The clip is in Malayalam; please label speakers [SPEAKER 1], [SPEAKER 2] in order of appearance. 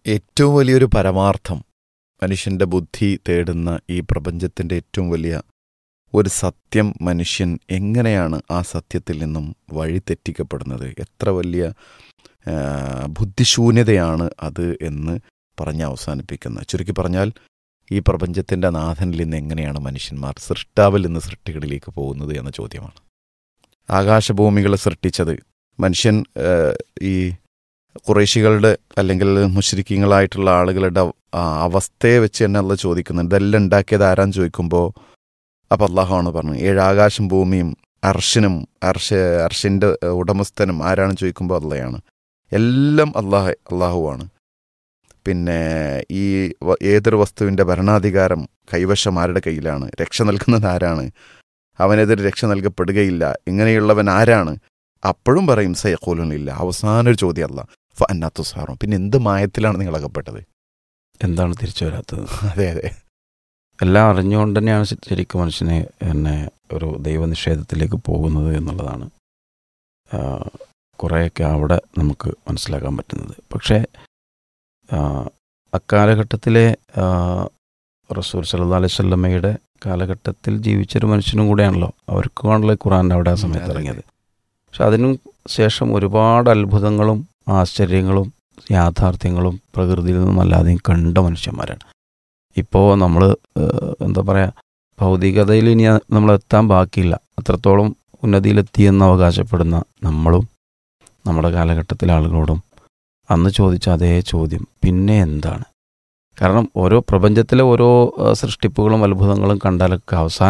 [SPEAKER 1] ഏറ്റവും വലിയൊരു പരമാർത്ഥം മനുഷ്യന്റെ ബുദ്ധി തേടുന്ന ഈ പ്രപഞ്ചത്തിന്റെ ഏറ്റവും വലിയ ഒരു സത്യം മനുഷ്യൻ എങ്ങനെയാണ് ആ സത്യത്തിൽ നിന്നും വഴിതെറ്റിക്കപ്പെടുന്നത് എത്ര വലിയ ആ, ബുദ്ധിശൂന്യതയാണ് അത് എന്ന് പറഞ്ഞ് അവസാനിപ്പിക്കുന്നത് ചുരുക്കി പറഞ്ഞാൽ ഈ പ്രപഞ്ചത്തിന്റെ നാഥനിൽ നിന്ന് എങ്ങനെയാണ് മനുഷ്യന്മാർ സൃഷ്ടാവിൽ നിന്ന് സൃഷ്ടികളിലേക്ക് പോകുന്നത് എന്ന ചോദ്യമാണ് ആകാശഭൂമികളെ സൃഷ്ടിച്ചത് മനുഷ്യൻ ആ, ഈ കുറേശികളുടെ അല്ലെങ്കിൽ മുശ്രിക്കങ്ങളായിട്ടുള്ള ആളുകളുടെ ആ അവസ്ഥയെ വെച്ച് തന്നെ അല്ല ചോദിക്കുന്നുണ്ട് ഇതെല്ലാം ഉണ്ടാക്കിയത് ആരാന്ന് ചോദിക്കുമ്പോൾ അപ്പം അള്ളാഹുവാണ് പറഞ്ഞു ഏഴ് ആകാശം ഭൂമിയും അർഷിനും അർഷ അർഷിൻ്റെ ഉടമസ്ഥനും ആരാണെന്ന് ചോദിക്കുമ്പോൾ അള്ളയാണ് എല്ലാം അള്ളാഹ് അള്ളാഹുവാണ് പിന്നെ ഈ വ- ഏതൊരു വസ്തുവിൻ്റെ ഭരണാധികാരം കൈവശം ആരുടെ കയ്യിലാണ് രക്ഷ നൽകുന്നത് ആരാണ് അവനെതിരെ രക്ഷ നൽകപ്പെടുകയില്ല ഇങ്ങനെയുള്ളവൻ ആരാണ് അപ്പോഴും പറയും സയക്കോലൊന്നുമില്ല അവസാന ഒരു ചോദ്യം അല്ല ഫന്നാത്തു സാറും പിന്നെ എന്ത് മായത്തിലാണ് നിങ്ങൾ അകപ്പെട്ടത്
[SPEAKER 2] എന്താണ് തിരിച്ചു വരാത്തത്
[SPEAKER 1] അതെ അതെ
[SPEAKER 2] എല്ലാം അറിഞ്ഞുകൊണ്ട് തന്നെയാണ് ശ- ശരിക്കും മനുഷ്യനെ എന്നെ ഒരു ദൈവനിഷേധത്തിലേക്ക് പോകുന്നത് എന്നുള്ളതാണ് ആ, കുറേയൊക്കെ അവിടെ നമുക്ക് മനസ്സിലാക്കാൻ പറ്റുന്നത് പക്ഷേ ആ, അക്കാലഘട്ടത്തിലെ ആ, റസൂൽ സല്ലല്ലാഹു അലൈഹി വസല്ലമയുടെ കാലഘട്ടത്തിൽ ജീവിച്ചൊരു മനുഷ്യനും കൂടെയാണല്ലോ അവർക്കാണല്ലോ ഖുറാൻ അവിടെ ആ സമയത്ത്
[SPEAKER 1] അതെ, അതെ.
[SPEAKER 2] ഇറങ്ങിയത് പക്ഷെ അതിനും ശേഷം ഒരുപാട് അത്ഭുതങ്ങളും ആശ്ചര്യങ്ങളും യാഥാർത്ഥ്യങ്ങളും പ്രകൃതിയിൽ നിന്നും അല്ലാതെയും കണ്ട മനുഷ്യന്മാരാണ് ഇപ്പോൾ നമ്മൾ എന്താ പറയുക ഭൗതികതയിൽ ഇനി നമ്മൾ എത്താൻ ബാക്കിയില്ല അത്രത്തോളം ഉന്നതിയിലെത്തിയെന്ന് അവകാശപ്പെടുന്ന നമ്മളും നമ്മുടെ കാലഘട്ടത്തിലെ ആളുകളോടും അന്ന് ചോദിച്ച അതേ ചോദ്യം പിന്നെ എന്താണ് കാരണം ഓരോ പ്രപഞ്ചത്തിലെ ഓരോ ആ, സൃഷ്ടിപ്പുകളും അത്ഭുതങ്ങളും കണ്ടാലൊക്കെ അവസാനം